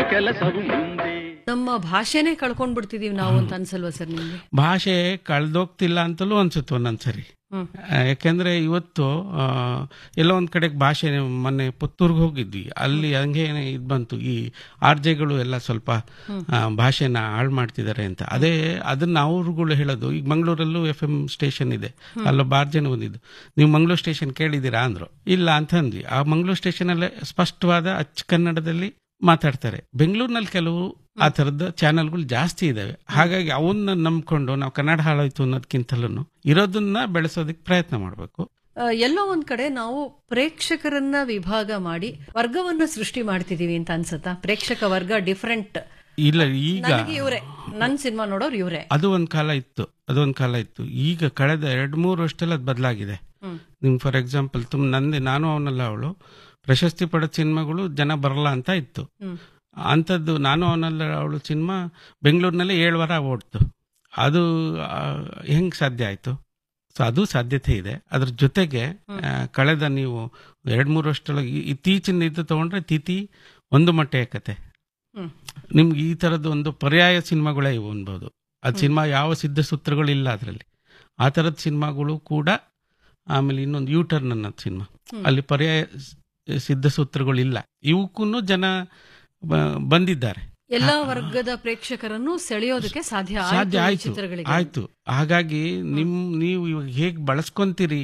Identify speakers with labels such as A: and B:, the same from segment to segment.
A: ಕೆಲಸವು ಮುಂದೆ
B: ನಮ್ಮ ಭಾಷೆನೇ ಕಳ್ಕೊಂಡ್ ಬಿಡ್ತಿದೀವಿ ನಾವು ಅಂತ ಅನ್ಸಲ್ವಾ ಸರ್ ನಿಮ್ಗೆ
C: ಭಾಷೆ ಕಳ್ದೋಗ್ತಿಲ್ಲ ಅಂತಲೂ ಅನ್ಸುತ್ತೆ ಒಂದೊಂದ್ಸರಿ
B: ಹ್ಮ್.
C: ಆ, ಯಾಕೆಂದ್ರೆ ಇವತ್ತು ಆ, ಎಲ್ಲೋ ಒಂದ್ ಕಡೆಗೆ ಭಾಷೆ ಮೊನ್ನೆ ಪುತ್ತೂರ್ಗೆ ಹೋಗಿದ್ವಿ ಅಲ್ಲಿ ಹಂಗೆ ಇದ್ ಬಂತು ಈ ಆರ್ಜೆಗಳು ಎಲ್ಲ ಸ್ವಲ್ಪ ಆ, ಭಾಷೆನ ಹಾಳು ಮಾಡ್ತಿದ್ದಾರೆ ಅಂತ ಅದೇ ಅದನ್ನ ಅವ್ರುಗಳು ಹೇಳೋದು ಈಗ ಮಂಗಳೂರಲ್ಲೂ ಎಫ್ ಎಂ ಸ್ಟೇಷನ್ ಇದೆ ಅಲ್ಲೊಬ್ಬ ಆರ್ಜೆನ ಬಂದಿದ್ದು ನೀವು ಮಂಗಳೂರು ಸ್ಟೇಷನ್ ಕೇಳಿದ್ದೀರಾ ಅಂದ್ರು ಇಲ್ಲ ಅಂತ ಅಂದ್ವಿ ಆ ಮಂಗಳೂರು ಸ್ಟೇಷನ್ ಅಲ್ಲೇ ಸ್ಪಷ್ಟವಾದ ಅಚ್ಚ ಕನ್ನಡದಲ್ಲಿ ಮಾತಾಡ್ತಾರೆ ಬೆಂಗಳೂರಿನಲ್ಲಿ ಕೆಲವು ಆ ಥರದ ಚಾನೆಲ್ಗಳು ಜಾಸ್ತಿ ಇದಾವೆ ಹಾಗಾಗಿ ಅವನ್ನ ನಂಬ್ಕೊಂಡು ನಾವು ಕನ್ನಡ ಹಾಳಾಯ್ತು ಅನ್ನೋದಕ್ಕಿಂತಲೂ ಇರೋದನ್ನ ಬೆಳೆಸೋದಕ್ಕೆ ಪ್ರಯತ್ನ ಮಾಡಬೇಕು
B: ಆ, ಎಲ್ಲೋ ಒಂದ್ ಕಡೆ ನಾವು ಪ್ರೇಕ್ಷಕರನ್ನ ವಿಭಾಗ ಮಾಡಿ ವರ್ಗವನ್ನ ಸೃಷ್ಟಿ ಮಾಡ್ತಿದೀವಿ ಅಂತ ಅನ್ಸತ್ತಾ ಪ್ರೇಕ್ಷಕ ವರ್ಗ ಡಿಫ್ರೆಂಟ್
C: ಇಲ್ಲ ಈಗ
B: ನನಗೆ ಇವ್ರೆ ನನ್ ಸಿನಿಮಾ ನೋಡೋರು ಇವ್ರೆ
C: ಅದು ಒಂದ್ ಕಾಲ ಇತ್ತು ಅದೊಂದ್ ಕಾಲ ಇತ್ತು ಈಗ ಕಳೆದ ಎರಡ್ ಮೂರು ವರ್ಷದಲ್ಲಿ ಅದು ಬದಲಾಗಿದೆ
B: ಹ್ಮ್.
C: ನಿಮ್ ಫಾರ್ ಎಕ್ಸಾಂಪಲ್ ತುಮ್ ನಂದೆ ನಾನು ಅವನಲ್ಲ ಅವಳು ಪ್ರಶಸ್ತಿ ಪಡೆದ ಸಿನಿಮಾಗಳು ಜನ ಬರಲ್ಲ ಅಂತ ಇತ್ತು
B: ಹ್ಮ್.
C: ಅಂಥದ್ದು ನಾನು ಅವನಲ್ಲ ಅವಳು ಸಿನಿಮಾ ಬೆಂಗಳೂರಿನಲ್ಲಿ ಏಳು ವಾರ ಓಡ್ತು ಅದು ಆ, ಹೆಂಗ್ ಸಾಧ್ಯ ಆಯ್ತು ಸೊ ಅದು ಸಾಧ್ಯತೆ ಇದೆ ಅದ್ರ ಜೊತೆಗೆ ಆ, ಕಳೆದ ನೀವು ಎರಡ್ ಮೂರು ವರ್ಷದೊಳಗೆ ಈ- ಇತ್ತೀಚಿನ ಇದು ತಗೊಂಡ್ರೆ ತಿಥಿ ಒಂದು ಮೊಟ್ಟೆಯ ಕತೆ
B: ಹ್ಮ್.
C: ನಿಮ್ಗೆ ಈ ತರದ ಒಂದು ಪರ್ಯಾಯ ಸಿನಿಮಾಗಳೇ ಇವು ಅನ್ಬೋದು ಆ ಸಿನಿಮಾ ಯಾವ ಸಿದ್ಧ ಸೂತ್ರಗಳು ಇಲ್ಲ ಅದರಲ್ಲಿ ಆ ಥರದ ಸಿನಿಮಾಗಳು ಕೂಡ ಆಮೇಲೆ ಇನ್ನೊಂದು ಯೂ ಟರ್ನ್ ಅನ್ನೋದು ಸಿನಿಮಾ ಅಲ್ಲಿ ಪರ್ಯಾಯ ಸ್- ಸಿದ್ಧ ಸೂತ್ರಗಳು ಇಲ್ಲ ಇವಕ್ಕೂ ಜನ ಬ- ಬಂದಿದ್ದಾರೆ
B: ಎಲ್ಲಾ ವರ್ಗದ ಪ್ರೇಕ್ಷಕರನ್ನು ಸೆಳೆಯೋದಕ್ಕೆ ಸಾಧ್ಯ ಆಯ್ತು
C: ಸಾಧ್ಯ
B: ಈ
C: ಆಯ್ತು
B: ಚಿತ್ರಗಳಿಗೆ
C: ಆಯ್ತು ಹಾಗಾಗಿ ನಿಮ್ ನೀವು ಇವಾಗ ಹೇಗ್ ಬಳಸ್ಕೊಂತೀರಿ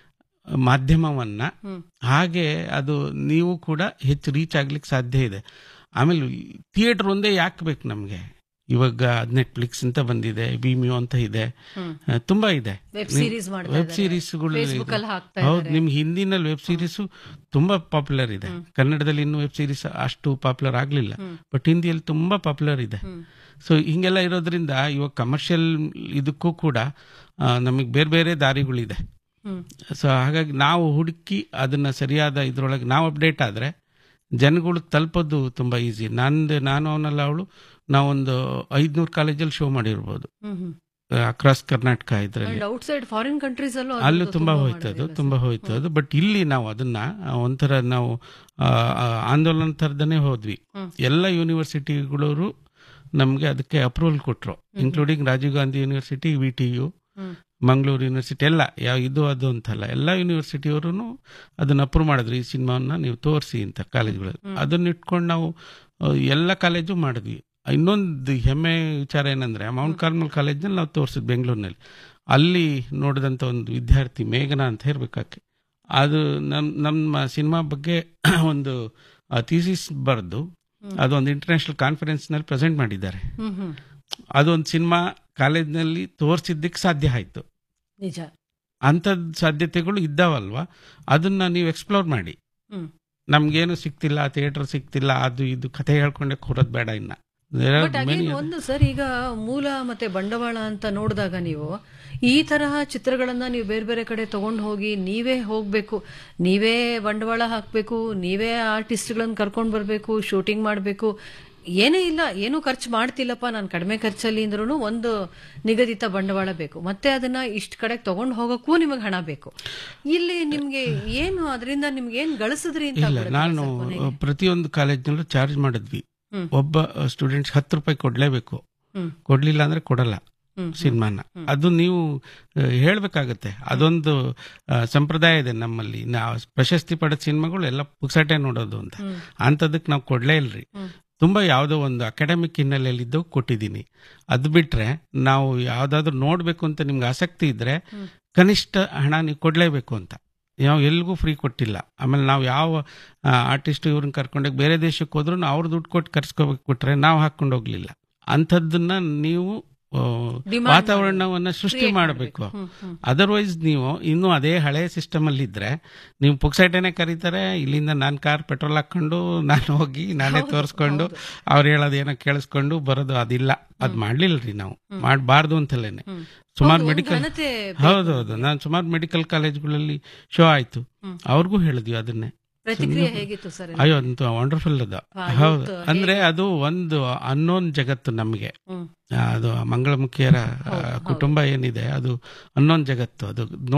C: ಮಾಧ್ಯಮವನ್ನ
B: ಹ್ಮ್.
C: ಹಾಗೆ ಅದು ನೀವು ಕೂಡ ಹೆಚ್ಚು ರೀಚ್ ಆಗ್ಲಿಕ್ಕೆ ಸಾಧ್ಯ ಇದೆ ಆಮೇಲೆ ಥಿಯೇಟರ್ ಒಂದೇ ಯಾಕೆ ಬೇಕು ನಮ್ಗೆ ಇವಾಗ ನೆಟ್ಫ್ಲಿಕ್ಸ್ ಅಂತ ಬಂದಿದೆ ವಿಮಿಯೋ ಅಂತ ಇದೆ
B: ಹ್ಮ್.
C: ಆ, ತುಂಬಾ ಇದೆ
B: ವೆಬ್ ಸೀರೀಸ್ ಮಾಡ್ತಾ
C: ವೆಬ್
B: ಇದ್ದಾರೆ.
C: ಸೀರೀಸ್ಗಳು
B: Facebook ಅಲ್ಲಿ ಹಾಕ್ತಾ
C: ಹೌದು
B: ಇದ್ದಾರೆ.
C: ನಿಮ್ ಹಿಂದಿನಲ್ಲಿ ವೆಬ್ ಸೀರೀಸ್ ತುಂಬಾ ಪಾಪ್ಯುಲರ್ ಇದೆ ಕನ್ನಡದಲ್ಲಿ ಇನ್ನೂ ವೆಬ್ ಸೀರೀಸ್ ಅಷ್ಟು ಪಾಪ್ಯುಲರ್ ಆಗ್ಲಿಲ್ಲ ಬಟ್ ಹಿಂದಿಯಲ್ಲಿ ತುಂಬಾ ಪಾಪ್ಯುಲರ್ ಇದೆ ಸೊ ಹಿಂಗೆಲ್ಲ ಇರೋದ್ರಿಂದ ಇವಾಗ ಕಮರ್ಷಿಯಲ್ ಇದಕ್ಕೂ ಕೂಡ ನಮಗೆ ಬೇರೆ ಬೇರೆ ದಾರಿಗಳಿದೆ
B: ಹ್ಮ್.
C: ಸೊ ಹಾಗಾಗಿ ನಾವು ಹುಡುಕಿ ಅದನ್ನ ಸರಿಯಾದ ಇದ್ರೊಳಗೆ ನಾವು ಅಪ್ಡೇಟ್ ಆದ್ರೆ ಜನಗಳು ತಲುಪೋದು ತುಂಬಾ ಈಸಿ ನಂದು ನಾನು ಅವನಲ್ಲ ಅವಳು ನಾವೊಂದು ಐದ್ನೂರು ಕಾಲೇಜಲ್ಲಿ ಶೋ ಮಾಡಿರ್ಬೋದು
B: ಹ್ಮ್ ಹ್ಮ್
C: ಅಕ್ರಾಸ್ ಕರ್ನಾಟಕ ಇದರಲ್ಲಿ
B: ಅಂಡ್ ಔಟ್ಸೈಡ್ ಫಾರಿನ್ ಕಂಟ್ರೀಸ್ ಅಲ್ಲೂ
C: ಅಲ್ಲೂ
B: ಅದ್ರದ್ದು
C: ತುಂಬಾ
B: ತುಂಬಾ
C: ಹೋಯ್ತು ಅದು
B: ಮಾಡಿದ್ದಾರೆ
C: ತುಂಬಾ ಹೋಯ್ತು ಅದು ಬಟ್ ಇಲ್ಲಿ ನಾವು ಅದನ್ನ ಆ, ಒಂಥರ ನಾವು ಆ, ಆ, ಆಂದೋಲನ ತರದನೇ ಹೋದ್ವಿ
B: ಹ್ಮ್.
C: ಎಲ್ಲ ಯೂನಿವರ್ಸಿಟಿಗಳವರು ನಮ್ಗೆ ಅದಕ್ಕೆ ಅಪ್ರೂವಲ್ ಕೊಟ್ರು including Rajiv Gandhi university V T U
B: hmm.
C: Mangaluru university ಎಲ್ಲ ಯಾವ ಇದು ಅದು ಅಂತಲ್ಲ ಎಲ್ಲ ಯೂನಿವರ್ಸಿಟಿಯವರು ಅದನ್ನ ಅಪ್ರೂವ್ ಮಾಡಿದ್ರು ಈ ಸಿನಿಮಾವನ್ನ ನೀವು ತೋರಿಸಿ ಅಂತ ಕಾಲೇಜ್ಗಳು ಅದನ್ನ ಇಟ್ಕೊಂಡು ನಾವು ಆ, ಎಲ್ಲ ಕಾಲೇಜು ಮಾಡಿದ್ವಿ ಇನ್ನೊಂದು ಹೆಮ್ಮೆ ವಿಚಾರ ಏನಂದ್ರೆ ಮೌಂಟ್ ಕಾರ್ಮಲ್ ಕಾಲೇಜ್ನಲ್ಲಿ ನಾವು ತೋರಿಸಿದ್ ಬೆಂಗಳೂರಿನಲ್ಲಿ ಅಲ್ಲಿ ನೋಡಿದಂಥ ಒಂದು ವಿದ್ಯಾರ್ಥಿ ಮೇಘನಾ ಅಂತ ಇರ್ಬೇಕಾಕೆ ಅದು ನಮ್ ನಮ್ಮ ಸಿನಿಮಾ ಬಗ್ಗೆ ಒಂದು ಥೀಸಿಸ್ ಬರೆದು ಅದೊಂದು ಇಂಟರ್ನ್ಯಾಷನಲ್ ಕಾನ್ಫರೆನ್ಸ್ನಲ್ಲಿ ಪ್ರೆಸೆಂಟ್ ಮಾಡಿದ್ದಾರೆ
B: ಹ್ಮ್ ಹ್ಮ್
C: ಅದೊಂದು ಸಿನಿಮಾ ಕಾಲೇಜ್ನಲ್ಲಿ ತೋರಿಸಿದ್ದಕ್ಕೆ ಸಾಧ್ಯ ಆಯ್ತು
B: ನಿಜ
C: ಅಂಥದ್ದು ಸಾಧ್ಯತೆಗಳು ಇದ್ದಾವಲ್ವಾ ಅದನ್ನ ನೀವು ಎಕ್ಸ್ಪ್ಲೋರ್ ಮಾಡಿ
B: ಹ್ಮ್
C: ನಮ್ಗೇನು ಸಿಕ್ತಿಲ್ಲ ಥಿಯೇಟರ್ ಸಿಕ್ತಿಲ್ಲ ಅದು ಇದು ಕಥೆ ಹೇಳ್ಕೊಂಡೆ ಕೂರೋದು ಬೇಡ ಇನ್ನ There are
B: but
C: many
B: again
C: other-
B: ಒಂದು ಸರ್ ಈಗ ಮೂಲ ಮತ್ತೆ ಬಂಡವಾಳ ಅಂತ ನೋಡಿದಾಗ ನೀವು ಈ ತರಹ ಚಿತ್ರಗಳನ್ನ ನೀವು ಬೇರೆ ಬೇರೆ ಕಡೆ ತಗೊಂಡು ಹೋಗಿ ನೀವೇ ಹೋಗ್ಬೇಕು ನೀವೇ ಬಂಡವಾಳ ಹಾಕ್ಬೇಕು ನೀವೇ ಆರ್ಟಿಸ್ಟ್ಗಳನ್ನ ಕರ್ಕೊಂಡು ಬರ್ಬೇಕು ಶೂಟಿಂಗ್ ಮಾಡಬೇಕು ಏನೇ ಇಲ್ಲ ಏನು ಖರ್ಚು ಮಾಡ್ತಿಲ್ಲಪ್ಪ ನಾನು ಕಡಿಮೆ ಖರ್ಚಲ್ಲಿ ಅಂದ್ರೂ ಒಂದು ನಿಗದಿತ ಬಂಡವಾಳ ಬೇಕು ಮತ್ತೆ ಅದನ್ನ ಇಷ್ಟ ಕಡೆಗೆ ತಗೊಂಡು ಹೋಗಕ್ಕೂ ನಿಮಗೆ ಹಣ ಬೇಕು ಇಲ್ಲಿ ನಿಮ್ಗೆ ಏನು ಅದರಿಂದ ನಿಮ್ಗೆ ಏನ್ ಗಳಿಸಿದ್ರಿ ಅಂತ
C: ಇಲ್ಲ
B: ಆಗ್ಬಿಡುತ್ತೆ
C: ನಾನು
B: ಸರ್ ಕೊನೆಗೆ.
C: ಪ್ರತಿಯೊಂದು ಕಾಲೇಜ್ನಲ್ಲೂ ಚಾರ್ಜ್ ಮಾಡಿದ್ವಿ
B: ಹ್ಮ್.
C: ಒಬ್ಬ ಸ್ಟೂಡೆಂಟ್ಸ್ ಹತ್ತು ರೂಪಾಯಿ ಕೊಡ್ಲೇಬೇಕು
B: ಹ್ಮ್.
C: ಕೊಡ್ಲಿಲ್ಲ ಅಂದ್ರೆ ಕೊಡಲ್ಲ
B: ಹ್ಮ್.
C: ಸಿನಿಮಾನ ಅದು ನೀವು ಆ, ಹೇಳ್ಬೇಕಾಗತ್ತೆ ಅದೊಂದು ಆ, ಸಂಪ್ರದಾಯ ಇದೆ ನಮ್ಮಲ್ಲಿ ನಾವು ಪ್ರಶಸ್ತಿ ಪಡೆದ ಸಿನಿಮಾಗಳು ಎಲ್ಲ ಪುಕ್ಸಟೆ ನೋಡೋದು ಅಂತ ಅಂಥದಕ್ಕೆ ನಾವು ಕೊಡ್ಲೇ ಇಲ್ರಿ ತುಂಬಾ ಯಾವುದೋ ಒಂದು ಅಕಾಡೆಮಿಕ್ ಹಿನ್ನೆಲೆಯಲ್ಲಿದ್ದು ಕೊಟ್ಟಿದ್ದೀನಿ ಅದು ಬಿಟ್ರೆ ನಾವು ಯಾವ್ದಾದ್ರು ನೋಡ್ಬೇಕು ಅಂತ ನಿಮ್ಗೆ ಆಸಕ್ತಿ ಇದ್ರೆ ಕನಿಷ್ಠ ಹಣ ನೀವು ಕೊಡ್ಲೇಬೇಕು ಅಂತ ಯಾವ ಎಲ್ಗೂ ಫ್ರೀ ಕೊಟ್ಟಿಲ್ಲ ಆಮೇಲೆ ನಾವು ಯಾವ ಆರ್ಟಿಸ್ಟ್ ಇವ್ರನ್ನ ಕರ್ಕೊಂಡೋಗಿ ಬೇರೆ ದೇಶಕ್ಕೆ ಹೋದ್ರು ಅವ್ರು ದುಡ್ಡು ಕೊಟ್ಟು ಕರ್ಸ್ಕೋಬೇಕು ಕೊಟ್ರೆ ನಾವು ಹಾಕೊಂಡು ಹೋಗ್ಲಿಲ್ಲ ಅಂಥದ್ದನ್ನ ನೀವು ಆ,
B: Demand
C: ವಾತಾವರಣವನ್ನ ಸೃಷ್ಟಿ
B: Create
C: ಮಾಡಬೇಕು
B: ಮಾಡ್ಬೇಕು. ಹ್ಮ್, ಹ್ಮ್.
C: ಅದರ್ವೈಸ್ ನೀವು ಇನ್ನೂ ಅದೇ ಹಳೆ ಸಿಸ್ಟಮ್ ಅಲ್ಲಿ ಇದ್ರೆ ನೀವು ಪುಕ್ಸೈಟೇನೆ ಕರೀತಾರೆ ಇಲ್ಲಿಂದ ನಾನು ಕಾರ್ ಪೆಟ್ರೋಲ್ ಹಾಕೊಂಡು ನಾನು ಹೋಗಿ ನಾನೇ ತೋರಿಸ್ಕೊಂಡು ಅವ್ರು ಹೇಳೋದೇನೋ ಕೇಳಿಸ್ಕೊಂಡು ಬರೋದು ಅದಿಲ್ಲ ಅದ್ ಮಾಡ್ಲಿಲ್ರಿ ನಾವು ಮಾಡಬಾರ್ದು ಅಂತಲೇನೆ ಸುಮಾರು
B: ಹೌದು, ಒಂದ್
C: ಮೆಡಿಕಲ್
B: ಘನತೆ
C: ಹೌದೌದು ನಾನು ಸುಮಾರು ಮೆಡಿಕಲ್ ಕಾಲೇಜ್ಗಳಲ್ಲಿ ಶೋ ಆಯ್ತು ಅವ್ರಿಗೂ ಹೇಳಿದ್ವಿ ಅದನ್ನೇ
B: ಪ್ರತಿಕ್ರಿಯೆ ಹೇಗಿತ್ತು ಸರ್
C: ಅಯ್ಯೋ ಅಂತ ವಂಡರ್ಫುಲ್ ಅದು
B: ಹಾ,
C: ಹೌದು
B: ಇವತ್ತು
C: ಅಂದ್ರೆ ಅದು ಒಂದು ಅನ್ನೋನ್ ಜಗತ್ತು ನಮಗೆ
B: ಹ್ಮ್
C: ಅದು ಮಂಗಳಮುಖಿಯರ ಆ, ಕುಟುಂಬ ಏನಿದೆ ಅದು ಅನ್ನೋನ್ ಜಗತ್ತು ಅದು